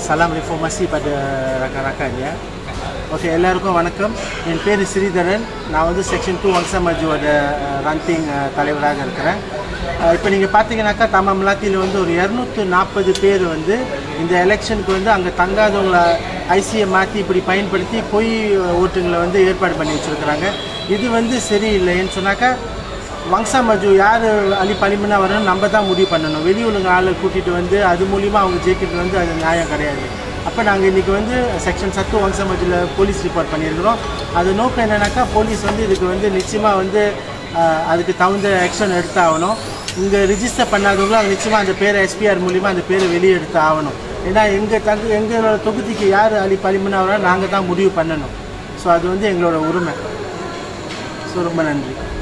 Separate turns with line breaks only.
salam reformasi pada rakan-rakan ya. Okey, எல்லாருக்கும் வணக்கம் என் பேர் ஸ்ரீதரன் நான் வந்து செக்ஷன் டூ வம்சா மஜுவோட ரன்னிங் தலைவராக இருக்கிறேன் இப்போ நீங்கள் பார்த்தீங்கன்னாக்கா தமா மிலாத்தியில் வந்து ஒரு இரநூத்து நாற்பது பேர் வந்து இந்த எலெக்ஷனுக்கு வந்து அங்கே தங்காதவங்கள ஐசியை மாற்றி இப்படி பயன்படுத்தி பொய் ஓட்டுங்களை வந்து ஏற்பாடு பண்ணி வச்சுருக்கிறாங்க இது வந்து சரியில்லைன்னு சொன்னாக்கா வங்சா மஜு யார் அலி பலிமனா வரணும் நம்ம தான் முடிவு பண்ணணும் வெளியூருங்க ஆளை கூட்டிகிட்டு வந்து அது மூலிமா அவங்க ஜெயிக்கிறது வந்து அது நியாயம் கிடையாது அப்போ நாங்கள் இன்றைக்கி வந்து செக்ஷன் சத்து வங்சா மஜுல போலீஸ் ரிப்போர்ட் பண்ணியிருக்கிறோம் அது நோக்கம் என்னென்னாக்கா போலீஸ் வந்து இதுக்கு வந்து நிச்சயமாக வந்து ஆஹ், அதுக்கு தகுந்த ஆக்ஷன் எடுத்தாகணும் இங்கே ரிஜிஸ்டர் பண்ணாதவங்களும் அது நிச்சயமாக அந்த பேரை எஸ்பிஆர் மூலிமா அந்த பேரை வெளியே எடுத்து ஆகணும் ஏன்னா எங்கள் தகு எங்களோட தொகுதிக்கு யார் அலி பலிமனா வரா நாங்கள் தான் முடிவு பண்ணணும் ஸோ அது வந்து எங்களோட உரிமை ஸோ ரொம்ப நன்றி